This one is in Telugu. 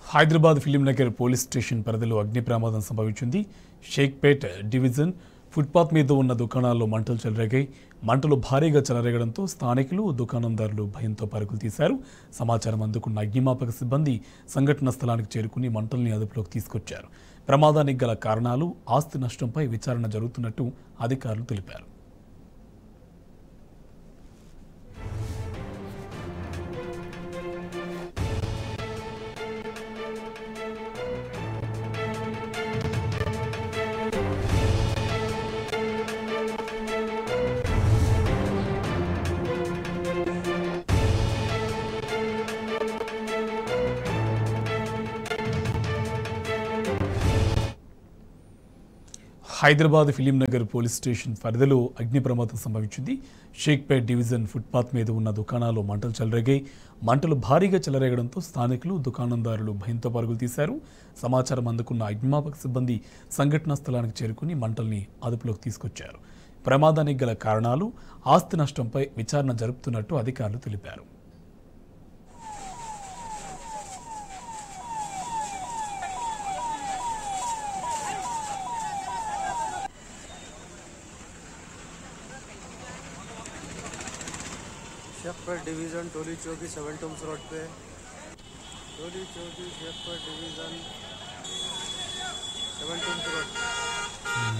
Hyderabad film Nagar police station పరిధిలో అగ్ని ప్రమాదం సంభవించింది షేక్పేట్ డివిజన్ ఫుట్పాత్ మీద ఉన్న దుకాణాల్లో మంటలు చెలరేగాయి మంటలు భారీగా చెలరేగడంతో స్థానికులు దుకాణందారులు భయంతో పరుగులు తీశారు సమాచారం అందుకున్న అగ్నిమాపక సిబ్బంది సంఘటన స్థలానికి చేరుకుని మంటల్ని అదుపులోకి తీసుకొచ్చారు ప్రమాదానికి గల కారణాలు ఆస్తి నష్టంపై విచారణ జరుగుతున్నట్టు అధికారులు తెలిపారు Hyderabad film Nagar police station పరిధిలో అగ్ని ప్రమాదం సంభవించింది షేక్పేట్ డివిజన్ ఫుట్పాత్ మీద ఉన్న దుకాణాల్లో మంటలు చెలరేగాయి మంటలు భారీగా చెలరేగడంతో స్థానికులు దుకాణందారులు భయంతో పరుగులు తీశారు సమాచారం అందుకున్న అగ్నిమాపక సిబ్బంది సంఘటనా స్థలానికి చేరుకుని మంటల్ని అదుపులోకి తీసుకొచ్చారు ప్రమాదానికి గల కారణాలు ఆస్తి నష్టంపై విచారణ జరుపుతున్నట్టు అధికారులు తెలిపారు शेखपुर डिवीज़न टोली चौकी सेवन टूम्स रोड पे Toli Chowki Shekhpur division seven tombs road